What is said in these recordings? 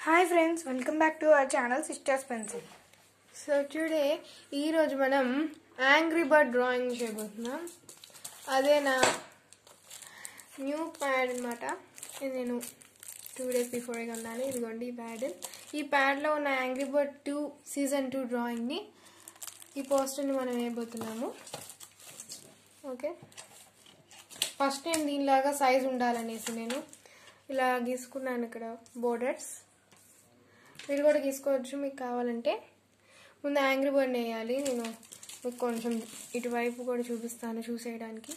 hi friends welcome back to our channel sisters pencil so today ఈరోజు మనం angry bird drawing చేయబోతున్నాం అదే నా న్యూ ప్యాడ్ అనమాట ఇది నేను టూ డేస్ బిఫోర్ కొన్నాను ఇదిగోండి ఈ ప్యాడ్ ఈ ప్యాడ్లో ఉన్న angry bird two season two డ్రాయింగ్ని ఈ పోస్టర్ని మనం వేయబోతున్నాము ఓకే ఫస్ట్ నేను దీనిలాగా సైజ్ ఉండాలనేసి నేను ఇలా గీసుకున్నాను ఇక్కడ బోర్డర్స్ మీరు కూడా గీసుకోవచ్చు మీకు కావాలంటే ముందు యాంగ్రీ బర్డ్ వేయాలి నేను మీకు కొంచెం ఇటువైపు కూడా చూపిస్తాను చూసేయడానికి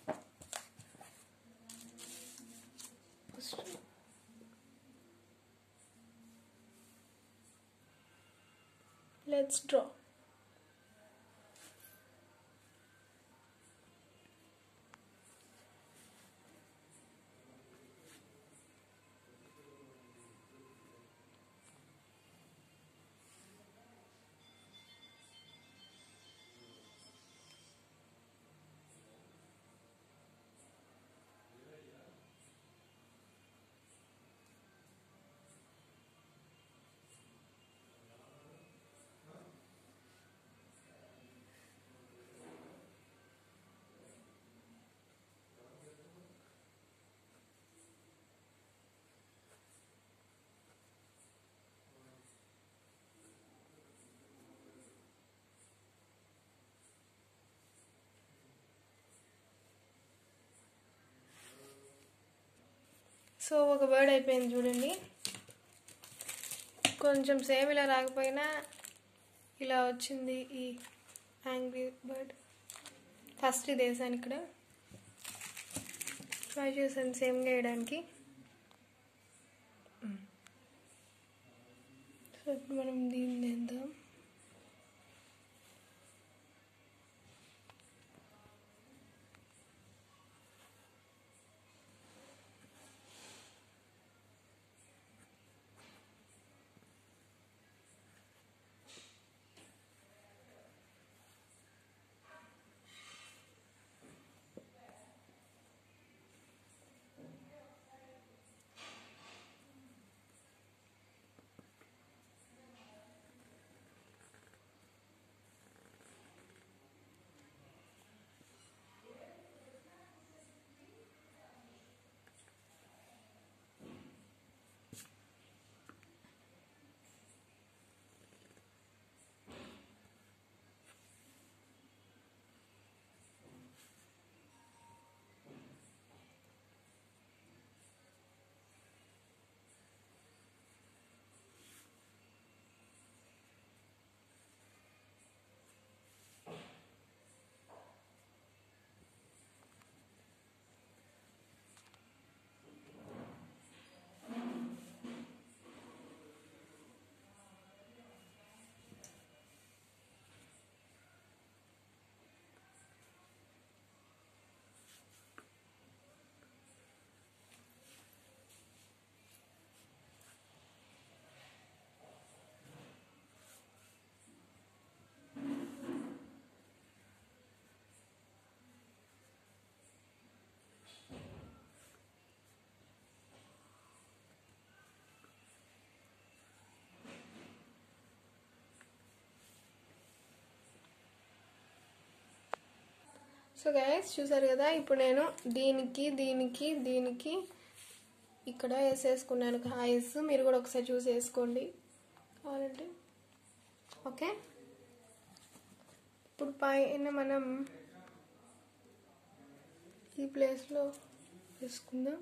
లెట్స్ డ్రా సో ఒక బర్డ్ అయిపోయింది చూడండి కొంచెం సేమ్ ఇలా రాకపోయినా ఇలా వచ్చింది ఈ యాంగ్రీ బర్డ్ ఫస్ట్ ఇది వేసాను ఇక్కడ ట్రై చేశాను సేమ్గా వేయడానికి సో ఇప్పుడు మనం దీన్ని వేద్దాం సో గైస్ చూసారు కదా ఇప్పుడు నేను దీనికి దీనికి దీనికి ఇక్కడ వేసేసుకున్నాను హాయిస్ మీరు కూడా ఒకసారి చూసి వేసుకోండి కావాలంటే ఓకే ఇప్పుడు పైన మనం ఈ ప్లేస్లో వేసుకుందాం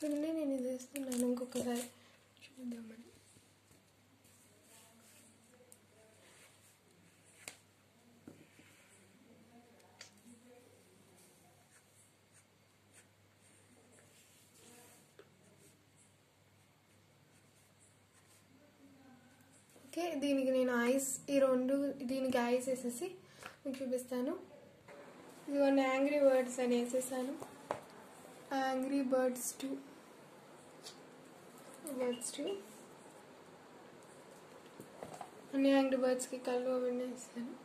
చూడండి నేను ఇది వేస్తున్నాను ఇంకొకసారి చూద్దామని ఓకే దీనికి నేను ఐస్ ఈ రెండు దీనికి ఐస్ వేసేసి మీకు చూపిస్తాను ఇదిగోండి యాంగ్రీ బర్డ్స్ అని వేసేసాను angry birds two birds two అన్ని యాంగ్రీ బర్డ్స్కి కళ్ళు అవన్నీ వేస్తాను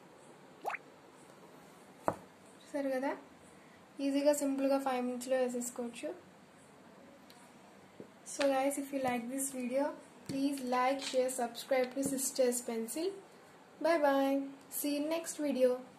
సరే కదా ఈజీగా సింపుల్గా ఫైవ్ మినిట్స్లో వేసేసుకోవచ్చు so guys if you like this video please like share subscribe to sisters pencil bye bye see you next video